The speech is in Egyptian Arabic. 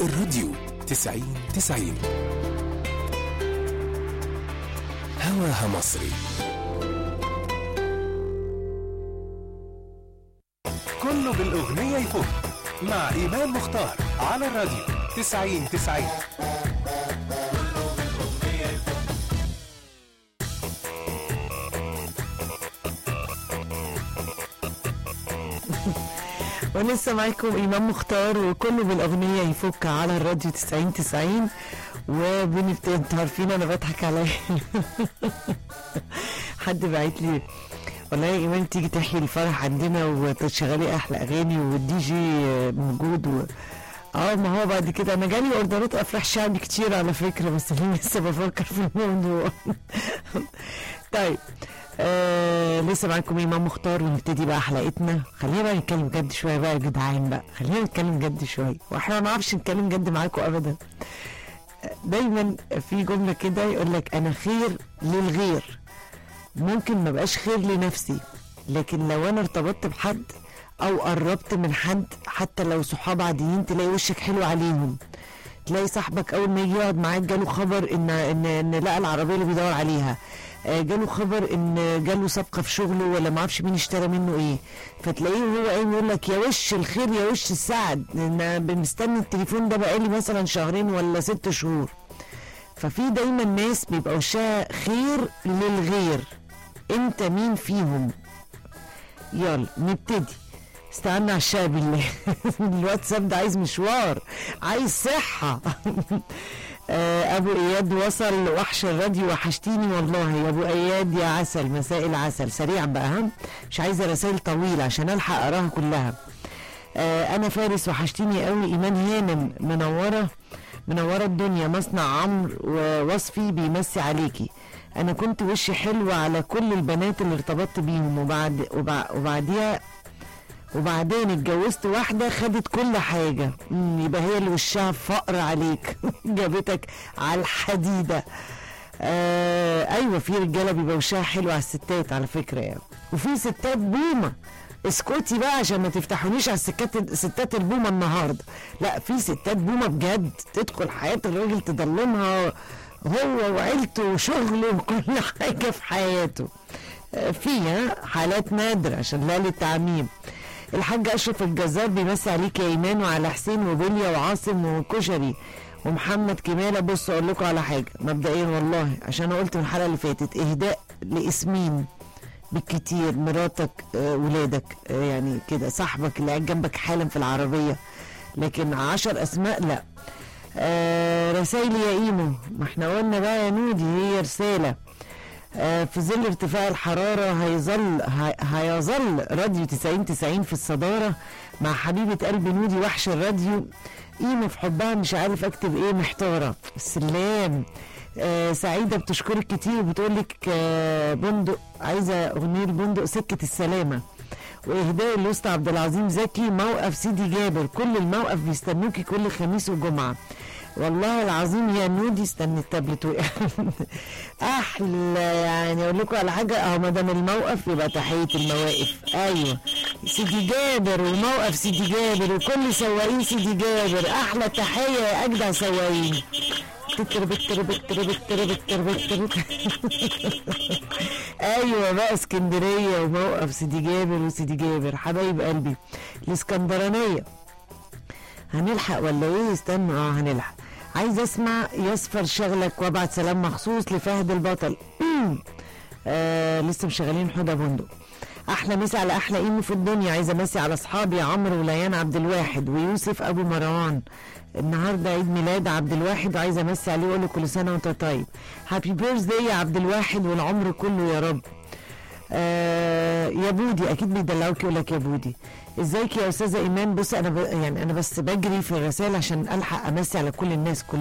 الراديو تسعين تسعين هواها مصري كله بالأغنية يفوت مع إيمان مختار على الراديو تسعين تسعين ولسه معاكم إمام مختار وكله بالأغنية يفك على الراديو 90 90 وبنبت انتوا عارفين أنا بضحك على حد بعت لي والله يا إيمان تيجي تحيي الفرح عندنا وتشغلي أحلى أغاني والدي جي موجود و... اه ما هو بعد كده انا جالي اوردرات افراح شعبي كتير على فكره بس انا لسه بفكر في الموضوع طيب آه لسه معاكم امام مختار ونبتدي بقى حلقتنا خلينا بقى نتكلم جد شويه بقى يا جدعان بقى خلينا نتكلم جد شويه واحنا ما نعرفش نتكلم جد معاكم ابدا دايما في جمله كده يقول لك انا خير للغير ممكن ما بقاش خير لنفسي لكن لو انا ارتبطت بحد او قربت من حد حتى لو صحاب عاديين تلاقي وشك حلو عليهم تلاقي صاحبك اول ما يجي يقعد معاك جاله خبر ان ان ان لقى العربيه اللي بيدور عليها آه، جاله خبر ان جاله صفقه في شغله ولا ما اعرفش مين اشترى منه ايه فتلاقيه وهو قايم يقول لك يا وش الخير يا وش السعد انا مستني التليفون ده بقالي مثلا شهرين ولا ست شهور ففي دايما ناس بيبقى وشها خير للغير انت مين فيهم يلا نبتدي استعنا على الشقة بالله الواتساب ده عايز مشوار عايز صحة آه، ابو اياد وصل وحش الراديو وحشتيني والله يا ابو اياد يا عسل مساء العسل سريع بقى ها مش عايزه رسائل طويله عشان الحق اقراها كلها آه، انا فارس وحشتيني قوي ايمان هانم منوره منوره الدنيا مصنع عمرو ووصفي بيمسي عليكي انا كنت وشي حلو على كل البنات اللي ارتبطت بيهم وبعد وبع- وبعديها وبعدين اتجوزت واحدة خدت كل حاجة مم، يبقى هي اللي وشها فقر عليك جابتك على الحديدة آه ايوه في رجالة بيبقى وشها حلو على الستات على فكرة يعني وفي ستات بومة اسكتي بقى عشان ما تفتحونيش على السكات ستات البومة النهاردة لا في ستات بومة بجد تدخل حياة الراجل تضلمها هو وعيلته وشغله وكل حاجة في حياته آه، فيها حالات نادرة عشان لا للتعميم الحاج اشرف الجزار بيمسي عليك يا ايمان وعلى حسين وبليا وعاصم وكشري ومحمد كمالة بص اقول لكم على حاجه مبدئيا والله عشان انا قلت من الحلقه اللي فاتت اهداء لاسمين بالكتير مراتك آه، ولادك آه، يعني كده صاحبك اللي قاعد جنبك حالا في العربيه لكن عشر اسماء لا آه رسايلي يا ايمو ما احنا قلنا بقى يا نودي هي رساله آه، في ظل ارتفاع الحرارة هيظل هي- هيظل راديو 90 90 في الصدارة مع حبيبة قلبي نودي وحش الراديو قيمة في حبها مش عارف اكتب ايه محتارة سلام آه سعيدة بتشكرك كتير وبتقول لك آه بندق عايزة أغنية بندق سكة السلامة وإهداء الوسطى عبد العظيم زكي موقف سيدي جابر كل الموقف بيستنوكي كل خميس وجمعة والله العظيم يا نودي استنى التابلت وقع احلى يعني اقول لكم على حاجه اهو ما دام الموقف يبقى تحيه المواقف ايوه سيدي جابر وموقف سيدي جابر وكل سواقين سيدي جابر احلى تحيه يا اجدع سواقين تتربت تربت تربت تربت تربت تربت ايوه بقى اسكندريه وموقف سيدي جابر وسيدي جابر حبايب قلبي الاسكندرانيه هنلحق ولا ايه استنوا اه هنلحق عايز اسمع يصفر شغلك وابعت سلام مخصوص لفهد البطل آه لسه مشغلين حدى بندق احلى مسا على احلى ايمو في الدنيا عايزه امسي على اصحابي عمرو وليان عبد الواحد ويوسف ابو مروان النهارده عيد ميلاد عبد الواحد وعايزه امسي عليه واقول له كل سنه وانت طيب هابي بيرثداي يا عبد الواحد والعمر كله يا رب آه يا بودي اكيد بيدلعوك يقول لك يا بودي ازيك يا استاذه ايمان بص انا ب... يعني انا بس بجري في الرسائل عشان الحق امسي على كل الناس كل